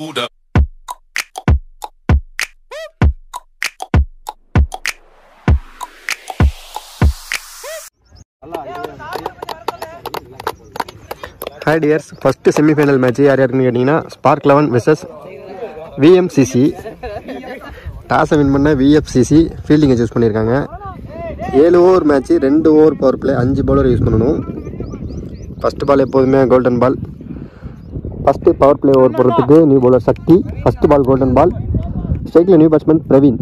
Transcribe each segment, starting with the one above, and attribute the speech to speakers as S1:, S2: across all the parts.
S1: Hold up.
S2: Hi dears first semifinal match யார் யாருக்குன்னு கேட்டிங்கன்னா ஸ்பார்க் லெவன் விசஸ் விஎம்சிசி டாஸை வின் பண்ண விஎஃப்சிசி ஃபீல்டிங்கை சூஸ் பண்ணியிருக்காங்க ஏழு ஓவர் மேட்ச்சு ரெண்டு ஓவர் பவர் பிளே அஞ்சு பவுலர் யூஸ் பண்ணணும் ஃபஸ்ட்டு பால் எப்போதுமே golden ball first power play over போடுறதுக்கு new bowler Sakthi first ball golden ball ஸ்ட்ரைக்கில் நியூ பேட்ஸ்மேன் பிரவீன்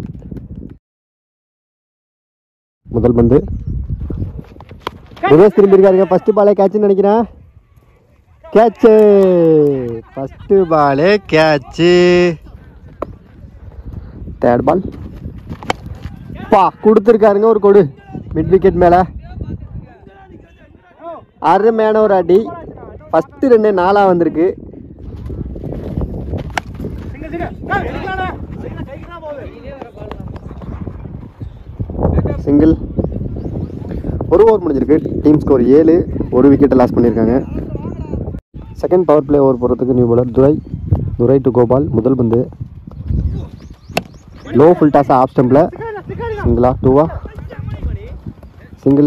S2: முதல் பந்து தினேஷ் திரும்பி இருக்காருங்க ஃபஸ்ட்டு பாலே கேட்சுன்னு நினைக்கிறேன் கேட்சு ஃபஸ்ட்டு பாலே கேட்சு தேர்ட் பால் பா கொடுத்துருக்காருங்க ஒரு கொடு மிட் விக்கெட் மேலே அருமையான ஒரு அடி ஃபஸ்ட்டு ரெண்டு நாலாக வந்திருக்கு சிங்கிள் ஒரு ஓவர் முடிஞ்சிருக்கு டீம் ஸ்கோர் ஏழு ஒரு விக்கெட்டை லாஸ் பண்ணியிருக்காங்க செகண்ட் பவர் பிளே ஓவர் போகிறதுக்கு நியூ bowler துரை துரை டு கோபால் முதல் பந்து லோ ஃபுல் டாஸ் ஆஃப் ஸ்டம்பில் சிங்கிளா டூவா சிங்கிள்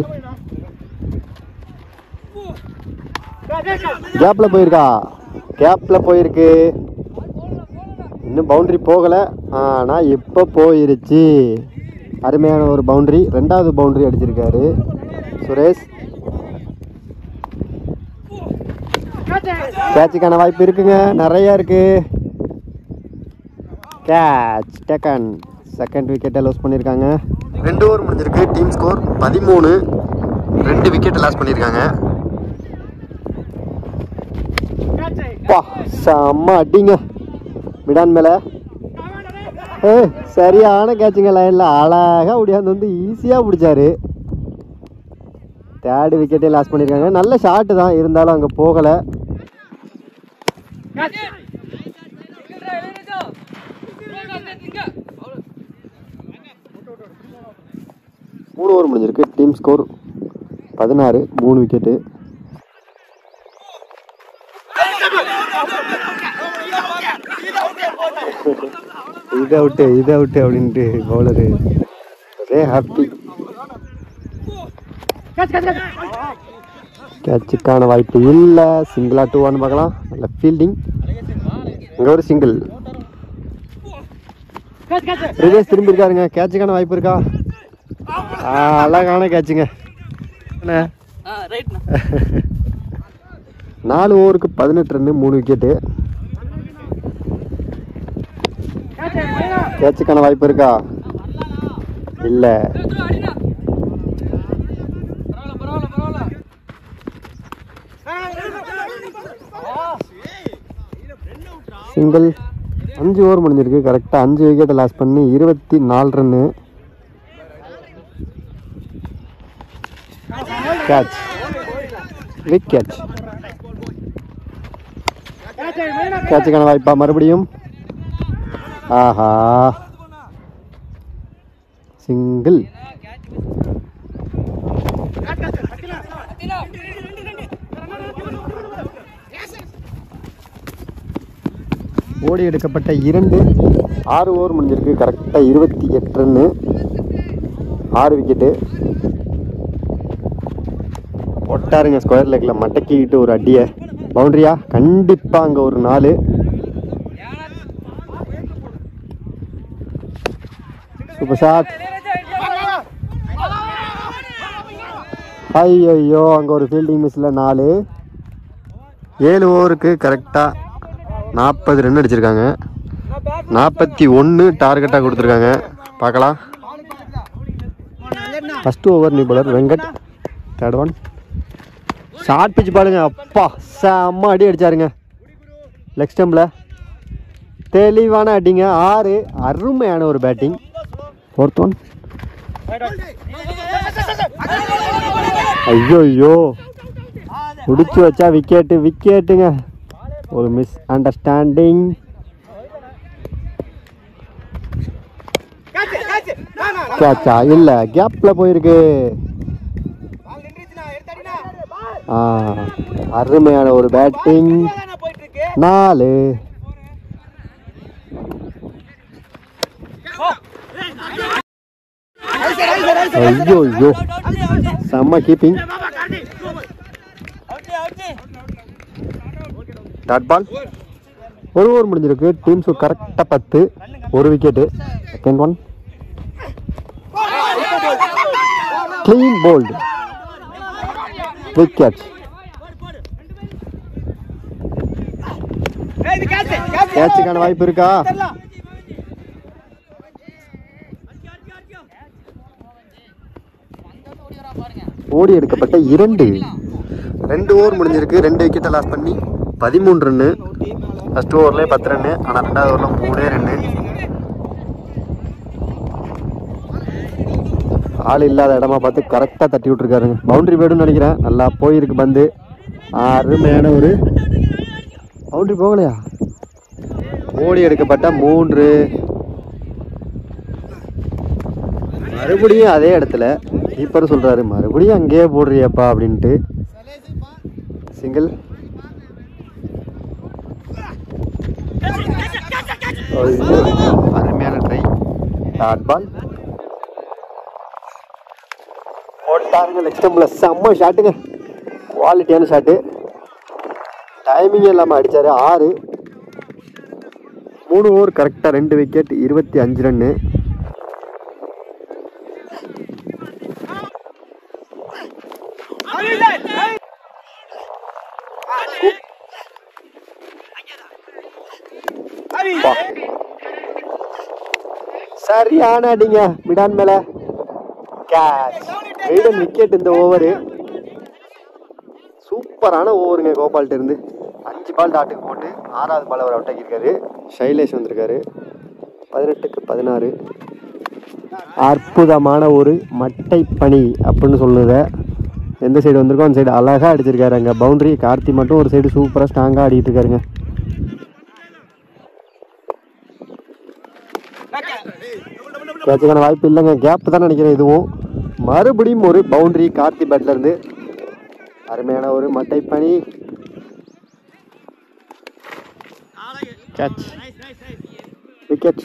S2: கேப்பில் போயிருக்கா கேப்பில் போயிருக்கு இன்னும் பவுண்டரி போகலை ஆனால் இப்போ போயிருச்சு அருமையான ஒரு பவுண்டரி ரெண்டாவது பவுண்டரி அடிச்சிருக்காரு சுரேஷ் கேட்சுக்கான வாய்ப்பு இருக்குங்க நிறைய இருக்கு கேட்ச் டெக்கன் செகண்ட் விக்கெட்டை லாஸ் பண்ணியிருக்காங்க ரெண்டு ஓவர் முடிஞ்சிருக்கு டீம் ஸ்கோர் பதிமூணு ரெண்டு விக்கெட் லாஸ் பண்ணியிருக்காங்க பா செம்ம அடிங்க மிடான் மேலே ஏ சரியான கேட்சுங்க லைனில் அழகாக ஒடியாந்து வந்து ஈஸியாக பிடிச்சாரு தேர்டு விக்கெட்டே லாஸ் பண்ணியிருக்காங்க நல்ல ஷாட்டு தான் இருந்தாலும் அங்கே போகலை மூணு ஓவர் முடிஞ்சிருக்கு டீம் ஸ்கோர் பதினாறு மூணு விக்கெட்டு இது அவுட்டு இது அவுட்டு அப்படின்ட்டு பவுலரு ஒரே ஹாப்பி கேட்சுக்கான வாய்ப்பு இல்லை சிங்கிளா டூவான்னு பார்க்கலாம் நல்ல ஃபீல்டிங் இங்கே ஒரு சிங்கிள் ரிவேஸ் திரும்பி இருக்காருங்க கேட்சுக்கான வாய்ப்பு இருக்கா ஆ, அழகான கேட்சுங்க என்ன நாலு ஓவருக்கு பதினெட்டு ரன்னு மூணு விக்கெட்டு கேட்சுக்கான வாய்ப்பு இருக்கா இல்லை சிங்கிள் அஞ்சு ஓவர் முடிஞ்சிருக்கு கரெக்டாக அஞ்சு விக்கெட்டை லாஸ் பண்ணி இருபத்தி நாலு ரன்னு கேட்ச் விக் கேட்ச் கேட்சுக்கான வாய்ப்பா மறுபடியும் ஆஹா சிங்கிள் ஓடி எடுக்கப்பட்ட இரண்டு ஆறு ஓவர் முடிஞ்சிருக்கு கரெக்டாக இருபத்தி எட்டு ரன்னு ஆறு விக்கெட்டு ஒட்டாருங்க ஸ்கொயர் லெக்கில் மடக்கிக்கிட்டு ஒரு அடியை பவுண்டரியா கண்டிப்பாக அங்கே ஒரு நாலு சூப்பர் ஷாட் ஐயோ அங்கே ஒரு ஃபீல்டிங் மிஸ்ஸில் நாலு ஏழு ஓவருக்கு கரெக்டாக நாற்பது ரன் அடிச்சிருக்காங்க நாற்பத்தி ஒன்று டார்கெட்டாக கொடுத்துருக்காங்க பார்க்கலாம் first over new bowler Venkat third one short pitch பாருங்க அப்பா செம்ம அடி அடிச்சாருங்க லெக் ஸ்டம்பில் தெளிவான அடிங்க ஆறு அருமையான ஒரு பேட்டிங் ஃபோர்த் ஒன் ஐயோ ஐயோ முடிச்சு வச்சா விக்கெட்டு விக்கெட்டுங்க ஒரு மிஸ் அண்டர்ஸ்டாண்டிங் கேட்சா இல்லை கேப்பில் போயிருக்கு ஆ அருமையான ஒரு பேட்டிங் நாலு ஐயோ ஐயோ செம்ம கீப்பிங் டாட் பால் ஒரு ஓவர் முடிஞ்சிருக்கு டீம்ஸு கரெக்டாக பத்து ஒரு wicket second one clean bowled wicket கேட்சுக்கான வாய்ப்பு இருக்கா ஓடி எடுக்கப்பட்ட இரண்டு ரெண்டு ஓவர் முடிஞ்சிருக்கு ரெண்டு விக்கெட்டை லாஸ் பண்ணி பதிமூணு ரன்னு ஃபர்ஸ்ட் ஓவர்லேயே பத்து ரன்னு ஆனால் ரெண்டாவது ஓவரில் மூணே ரன்னு ஆள் இல்லாத இடமா பார்த்து கரெக்டாக தட்டி விட்டுருக்காருங்க பவுண்டரி போய்டுன்னு நினைக்கிறேன் நல்லா போயிருக்கு பந்து அருமையான ஒரு பவுண்டரி போகலையா ஓடி எடுக்கப்பட்ட மூன்று மறுபடியும் அதே இடத்துல கீப்பர் சொல்றாரு மறுபடியும் அங்கேயே போடுறியப்பா அப்படின்ட்டு சிங்கிள் அருமையான ட்ரை டாட் பால் போட்டாருங்க லெக் ஸ்டம்பில் செம்ம ஷாட்டுங்க குவாலிட்டியான ஷாட்டு டைமிங் இல்லாமல் அடித்தார் ஆறு மூணு ஓவர் கரெக்டாக ரெண்டு விக்கெட் இருபத்தி அஞ்சு ரன்னு சரியான அடிங்க மிடான் மேல கேட்ச் மெய்டன் விக்கெட் இந்த ஓவரு சூப்பரான ஓவருங்க கோபால்ட்ட இருந்து அஞ்சு பால் டாட்டுக்கு போட்டு ஆறாவது பால் அவர் அவுட் ஆக்கியிருக்காரு ஷைலேஷ் வந்திருக்காரு பதினெட்டுக்கு பதினாறு அற்புதமான ஒரு மட்டை பனி அப்படின்னு சொல்லுத எந்த சைடு வந்திருக்கோ அந்த சைடு அழகாக அடிச்சிருக்காரு அங்கே பவுண்டரி கார்த்தி மட்டும் ஒரு சைடு சூப்பராக ஸ்ட்ராங்காக ஆடிட்டு இருக்காருங்க கேட்சுக்கான வாய்ப்பு இல்லைங்க கேப் தான் நினைக்கிறேன் இதுவும் மறுபடியும் ஒரு பவுண்டரி கார்த்தி பேட்ல இருந்து அருமையான ஒரு மட்டை பனி கேட்ச் விக்கெட்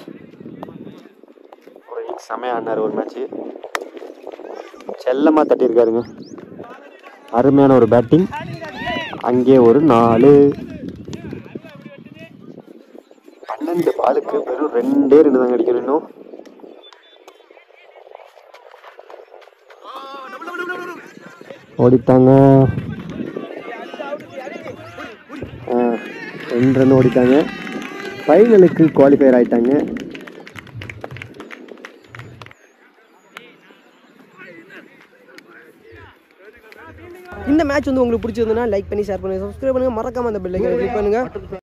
S2: ஒரு இன்னிங்ஸ் செமையா ஆடினார் ஒரு மேட்ச்சு செல்லமாக தட்டியிருக்காருங்க அருமையான ஒரு பேட்டிங் அங்கே ஒரு நாலு பன்னெண்டு பாலுக்கு வெறும் ரெண்டே ரெண்டு தாங்க அடிக்கணும் இன்னும் ஓடிட்டாங்க ஆ, ரெண்டு ரன் ஓடிட்டாங்க ஃபைனலுக்கு குவாலிஃபயர் ஆயிட்டாங்க
S1: இந்த மேட்ச் வந்து உங்களுக்கு பிடிச்சிருந்ததுன்னா லைக் பண்ணி ஷேர் பண்ணுங்க சப்ஸ்கிரைப் பண்ணுங்க மறக்காம அந்த பெல் ஐக்கனை கிளிக் பண்ணுங்க